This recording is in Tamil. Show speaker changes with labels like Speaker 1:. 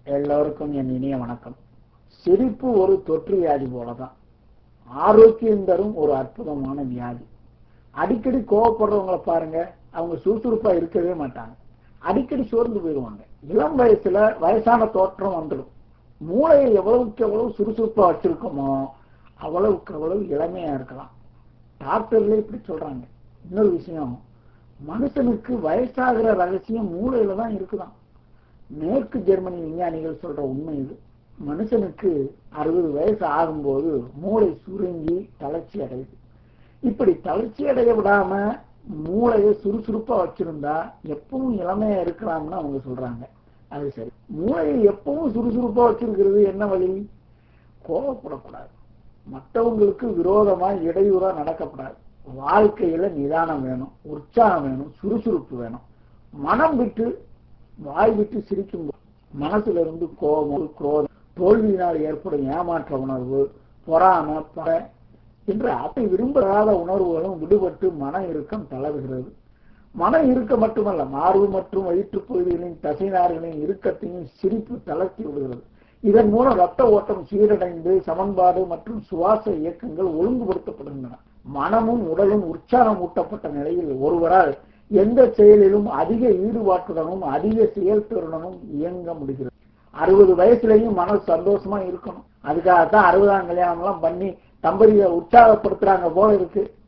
Speaker 1: எல்லோருக்கும் என் இனிய வணக்கம் சிரிப்பு ஒரு தொற்று வியாதி போலதான் ஆரோக்கியம் தரும் ஒரு அற்புதமான வியாதி அடிக்கடி கோவப்படுறவங்கள பாருங்க அவங்க சுறுசுறுப்பா இருக்கவே மாட்டாங்க அடிக்கடி சோர்ந்து போயிடுவாங்க இளம் வயசுல வயசான தோற்றம் வந்துடும் மூளையை எவ்வளவுக்கு எவ்வளவு சுறுசுறுப்பா வச்சிருக்கோமோ அவ்வளவுக்கு அவ்வளவு இளமையா இருக்கலாம் டாக்டர்ல இப்படி சொல்றாங்க இன்னொரு விஷயம் மனுஷனுக்கு வயசாகிற ரகசியம் மூளையில தான் இருக்குதான் மேற்கு ஜெர்மனி விஞ்ஞானிகள் சொல்ற உண்மை இது மனுஷனுக்கு அறுபது வயசு ஆகும்போது மூளை சுருங்கி தளர்ச்சி அடையுது இப்படி தளர்ச்சி அடைய விடாம மூளையை சுறுசுறுப்பா வச்சிருந்தா எப்பவும் இளமையா இருக்கலாம்னு அவங்க சொல்றாங்க அது சரி மூளையை எப்பவும் சுறுசுறுப்பா வச்சிருக்கிறது என்ன வழி கோவப்படக்கூடாது மற்றவங்களுக்கு விரோதமா இடையூறா நடக்கப்படாது வாழ்க்கையில நிதானம் வேணும் உற்சாகம் வேணும் சுறுசுறுப்பு வேணும் மனம் விட்டு வாய் விட்டு சிரிக்கும் மனசுல இருந்து கோபம் குரோதம் தோல்வியினால் ஏற்படும் ஏமாற்ற உணர்வு பொறாம பட என்ற அதை விரும்பாத உணர்வுகளும் விடுபட்டு மன இறுக்கம் தளர்கிறது மன இறுக்கம் மட்டுமல்ல மார்பு மற்றும் வயிற்றுப் பகுதிகளின் தசைநார்களின் இறுக்கத்தையும் சிரிப்பு தளர்த்தி விடுகிறது இதன் மூலம் ரத்த ஓட்டம் சீரடைந்து சமன்பாடு மற்றும் சுவாச இயக்கங்கள் ஒழுங்குபடுத்தப்படுகின்றன மனமும் உடலும் உற்சாகம் ஊட்டப்பட்ட நிலையில் ஒருவரால் எந்த செயலிலும் அதிக ஈடுபாட்டுடனும் அதிக செயல்திறனும் இயங்க முடிகிறது அறுபது வயசுலயும் மன சந்தோஷமா இருக்கணும் அதுக்காகத்தான் அறுபதாம் கல்யாணம் எல்லாம் பண்ணி தம்பதியை உற்சாகப்படுத்துறாங்க போல இருக்கு